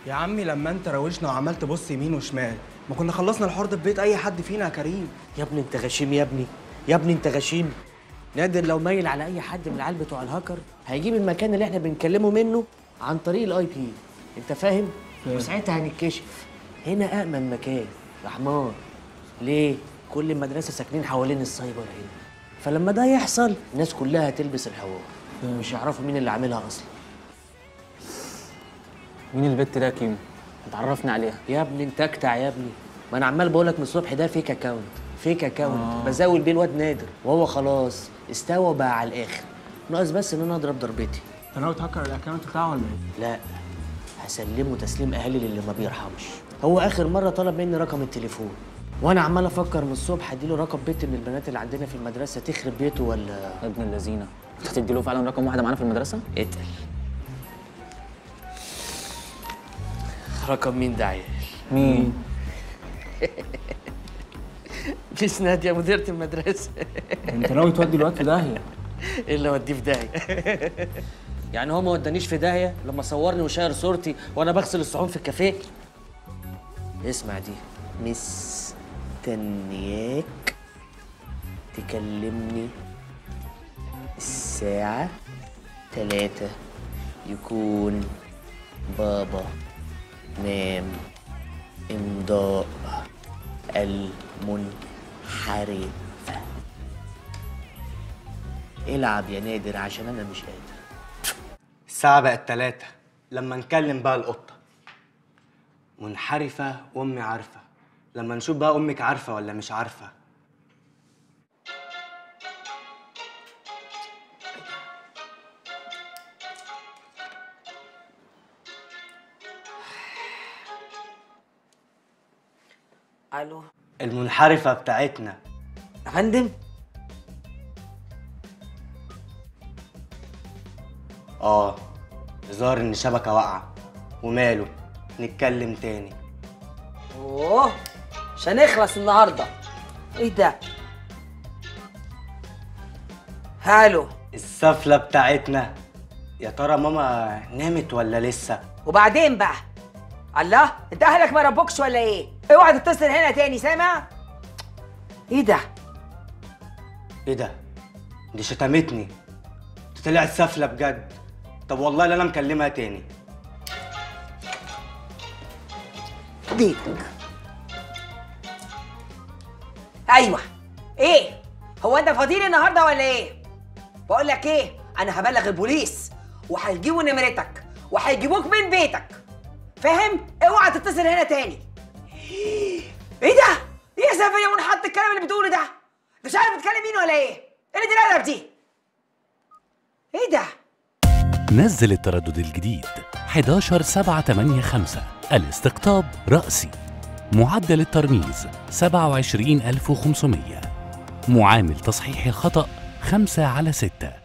يا عمي لما انت روشنا وعمال تبص يمين وشمال ما كنا خلصنا الحوار ده في بيت اي حد فينا يا كريم يا ابني انت غشيم يا ابني يا ابني انت غشيم نادر لو مايل على اي حد من العيال بتوع الهاكر هيجيب المكان اللي احنا بنكلمه منه عن طريق الاي بي انت فاهم وساعتها هنتكشف هنا امن مكان يا حمار ليه كل المدرسه ساكنين حوالين السايبر هنا فلما ده يحصل الناس كلها هتلبس الحوار مش يعرفوا مين اللي عاملها اصلا مين البت ده يا كيمو؟ اتعرفنا عليها يا ابني انت اكتع يا ابني ما انا عمال بقول لك من الصبح ده فيك اكاونت فيك اكاونت آه. بزاول بيه الواد نادر وهو خلاص استوى وبقى على الاخر ناقص بس ان انا اضرب ضربتي انت ناوي تهكر الاكونت بتاعه ولا ايه؟ لا هسلمه تسليم اهالي للي ما بيرحمش هو اخر مره طلب مني رقم التليفون وانا عمال افكر من الصبح اديله رقم بنت من البنات اللي عندنا في المدرسه تخرب بيته ولا يا ابن اللذينه انت هتدي له فعلا رقم واحده معانا في المدرسه؟ اتقل رقم مين ده عيال مين؟ مش ناديه مديره المدرسه انت ناوي تودي الواد في داهيه ايه اللي اوديه في داهيه يعني هو ما ودانيش في داهيه لما صورني وشاير صورتي وانا بغسل الصحون في الكافيه اسمع دي مستنياك تكلمني الساعة تلاتة يكون بابا نام امضاء المنحرفة العب يا نادر عشان انا مش قادر الساعة بقت تلاتة لما نكلم بقى القطة منحرفة وأمي عارفة لما نشوف بقى أمك عارفة ولا مش عارفة الو المنحرفة بتاعتنا يا فندم اه ظاهر إن شبكة واقعة وماله نتكلم تاني اوه مش هنخلص النهارده ايه ده هالو السفلة بتاعتنا يا ترى ماما نامت ولا لسه؟ وبعدين بقى الله انت اهلك ما ربوكش ولا ايه اوعى تتصل هنا تاني سامع ايه ده ايه ده؟ دي شتمتني دي طلعت سفلة بجد طب والله لا انا مكلمها تاني بيتك ايوه ايه هو انت فاضيلي النهارده ولا ايه بقول لك ايه انا هبلغ البوليس وهيجيبوا نمرتك وهيجيبوك من بيتك فاهم اوعى تتصل هنا تاني ايه ده ايه يا سافر يا منحط الكلام اللي بتقوله ده انت مش عارف بتكلم مين ولا ايه ايه اللي دي الادب دي ايه ده نزل التردد الجديد 11 7 8 5 الاستقطاب رأسي معدل الترميز 27500 معامل تصحيح الخطأ 5 على 6